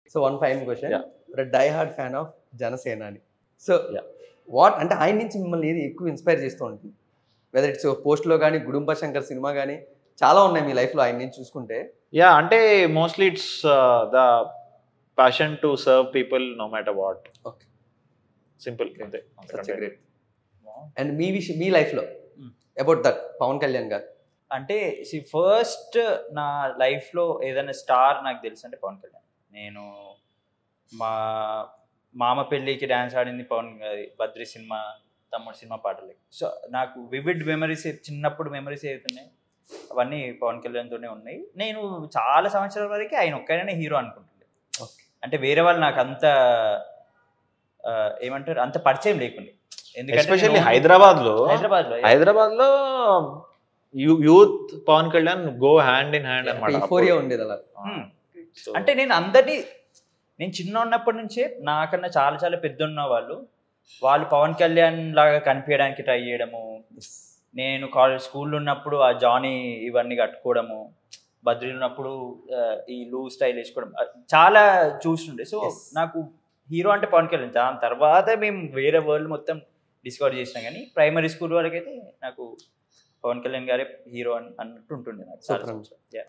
So one fine question Yeah. Die hard fan of Janasena అని so Yeah. What అంటే ఆయన నుంచి మిమ్మల్ని ఏది ఎక్కువ ఇన్స్పైర్ చేస్తూ ఉంటుంది వెదర్ ఇట్స్ పోస్ట్లో కానీ గుడుంబ శంకర్ సినిమా కానీ చాలా ఉన్నాయి మీ లైఫ్లో ఆయన నుంచి చూసుకుంటే యా అంటే mostly it's the passion to serve people no matter what Okay. Simple Okay. అంతే సచ్ గ్రేట్ అండ్ మీ విషయం మీ లైఫ్లో Hmm. About that Pavan Kalyan garu అంటే ఫస్ట్ నా లైఫ్లో ఏదైనా స్టార్ నాకు తెలుసు అంటే పవన్ కళ్యాణ్ నేను మా మామ పెళ్ళికి డ్యాన్స్ ఆడింది పవన్ గారి బద్రి సినిమా తమ్ముడు సినిమా పాటలకి సో నాకు వివిడ్ మెమరీస్ చిన్నప్పుడు మెమరీస్ ఏవైతున్నాయి అవన్నీ పవన్ కళ్యాణ్తోనే ఉన్నాయి నేను చాలా సంవత్సరాల వరకు ఆయన ఒక్కడనే హీరో అనుకుంటుండే Okay. అంటే వేరే వాళ్ళు నాకు అంత ఆ, ఏమంటారు అంత పరిచయం లేకుండే ఎస్పెషల్లీ నేను హైదరాబాద్ లో హైదరాబాద్లో హైదరాబాద్ లో youth Pavan Kalyan go hand in hand అనమాట ఫోరియా ఉండేది అలా Hmm. అంటే నేను అందరినీ నేను చిన్న ఉన్నప్పటి నుంచే నాకన్నా చాలా చాలా పెద్ద ఉన్న వాళ్ళు వాళ్ళు పవన్ కళ్యాణ్ లాగా కనిపించడానికి ట్రై చేయడము నేను కాలేజ్ స్కూల్లో ఉన్నప్పుడు ఆ జానీ ఇవన్నీ కట్టుకోవడము బద్రీలు ఉన్నప్పుడు ఆ, ఈ లూ స్టైల్ వేసుకోవడం ఆ, చాలా చూస్తుండే సో Yes. నాకు హీరో అంటే పవన్ కళ్యాణ్ దాని తర్వాత మేము వేరే వరల్డ్ మొత్తం డిస్కవర్ చేసినాం కానీ ప్రైమరీ స్కూల్ వరకు అయితే నాకు పవన్ కళ్యాణ్ గారే హీరో అని అన్నట్టు ఉంటుండే నాకు చాలా Super. సంవత్సరాలు. Yeah.